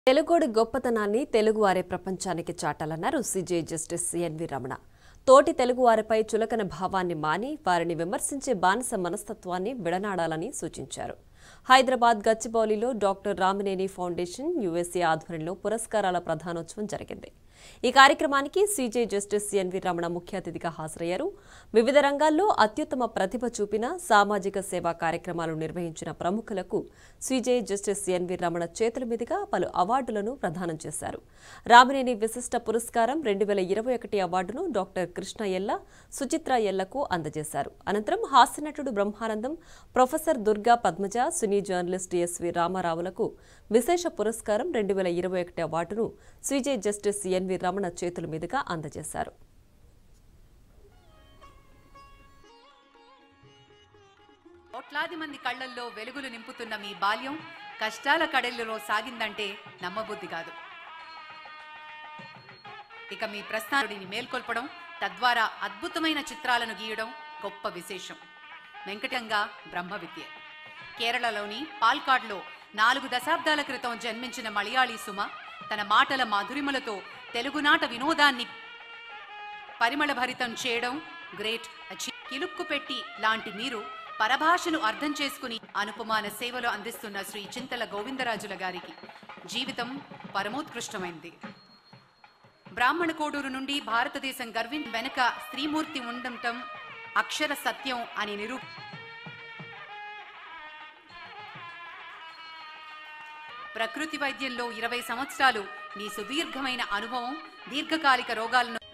తెలుగుడి గొప్పతనాన్ని తెలుగువారే ప్రపంచానికి చాటాలన్నారు సిజే జస్టిస్ ఎన్వి రమణ తోటి తెలుగువారిపై చులకన భావాన్ని మాని వారిని విమర్శించే బానిస మనస్తత్వాన్ని విడనాడాలని సూచించారు హైదరాబాద్ గచ్చిబౌలిలో డాక్టర్ రామినేని ఫౌండేషన్ యుఎస్ఏ ఆధ్వర్యంలో పురస్కారాల ప్రధానోత్సవం జరిగింది ఈ కార్యక్రమానికి సీజే జస్టిస్ ఎన్వి రమణ ముఖ్య అతిథిగా హాజరయ్యారు వివిధ రంగాల్లో అత్యుత్తమ ప్రతిభ చూపిన సామాజిక సేవా కార్యక్రమాలు నిర్వహించిన ప్రముఖులకు సీజే జస్టిస్ ఎన్వి రమణ చేతుల మీదుగా పలు అవార్డులను ప్రదానం చేశారు రామినేని విశిష్ట పురస్కారం రెండు వేల ఇరవై ఒకటి అవార్డును డాక్టర్ కృష్ణ ఎల్ల సుచిత్ర ఎల్లకు అందజేశారు అనంతరం హాస్యనటుడు Brahmanandam professor Durga Padmaja cine journalist SV రామారావులకు విశేష పురస్కారం రెండు వేల ఇరవై ఒకటి అవార్డును సీజే జస్టిస్ ఎన్వి రమణ చేతుల మీదుగా అందజేశారు కోట్లాది మంది కళ్ళల్లో వెలుగులు నింపుతున్న మీ బాల్యం కష్టాల కడలిలో సాగిందంటే నమ్మబుద్ధి కాదు ఇక మీ ప్రస్థానుడిని మేల్కొల్పడం తద్వారా అద్భుతమైన చిత్రాలను గీయడం గొప్ప విశేషం వెంకటంగా బ్రహ్మ విద్య కేరళలోని పాల్కాడ్లో నాలుగు దశాబ్దాల క్రితం జన్మించిన మలయాళీ సుమ తన మాటల మాధురిమలతో తెలుగునాట వినోదాన్ని పరిమళభరితం చేయడం గ్రేట్ అచీవ్ కిలుక్కు పెట్టి లాంటి మీరు పరభాషను అర్థం చేసుకుని అనుపమాన సేవలు అందిస్తున్న శ్రీ చింతల గోవిందరాజుల గారికి జీవితం పరమోత్కృష్టమైంది బ్రాహ్మణ కోడూరు నుండి భారతదేశం గర్విం వెనక స్త్రీమూర్తి ఉండటం అక్షర సత్యం అని నిరూ ప్రకృతి వైద్యంలో ఇరవై సంవత్సరాలు మీ సుదీర్ఘమైన అనుభవం దీర్ఘకాలిక రోగాలను